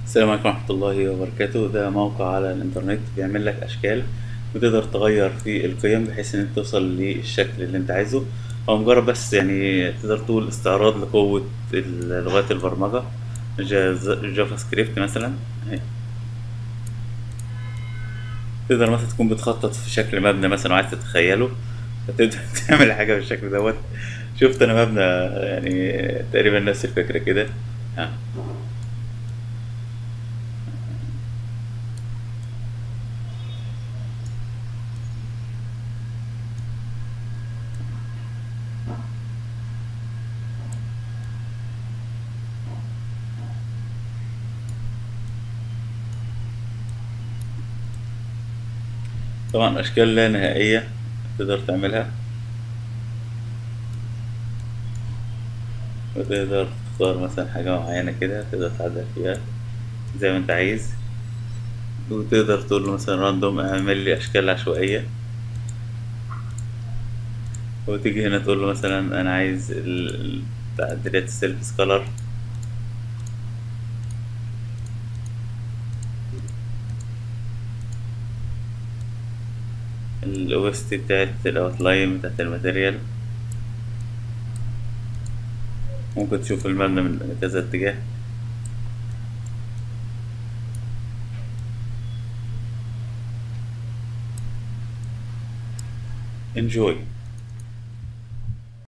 السلام عليكم ورحمة الله وبركاته ده موقع على الإنترنت بيعمل لك أشكال وتقدر تغير في القيم بحيث إن أنت توصل للشكل اللي أنت عايزه هو مجرد بس يعني تقدر تقول استعراض لقوة ال- لغات البرمجة جاز- جافا سكريبت مثلا أهي. تقدر مثلا تكون بتخطط في شكل مبنى مثلا وعايز تتخيله فتبدأ تعمل حاجة بالشكل دوت شفت أنا مبنى يعني تقريبا نفس الفكرة كده ها. طبعا أشكال لا نهائية تقدر تعملها وتقدر تختار مثلا حاجة معينة كده تقدر تعدل فيها زي ما انت عايز وتقدر تقول له مثلا راندوم اعمل لي أشكال عشوائية وتيجي هنا تقول له مثلا أنا عايز ال- ال- تعديلات السيلف كولر الاوستي بتاعت الاوتلاين بتاعت الماتيريال ممكن تشوف المبنى من كذا اتجاه enjoy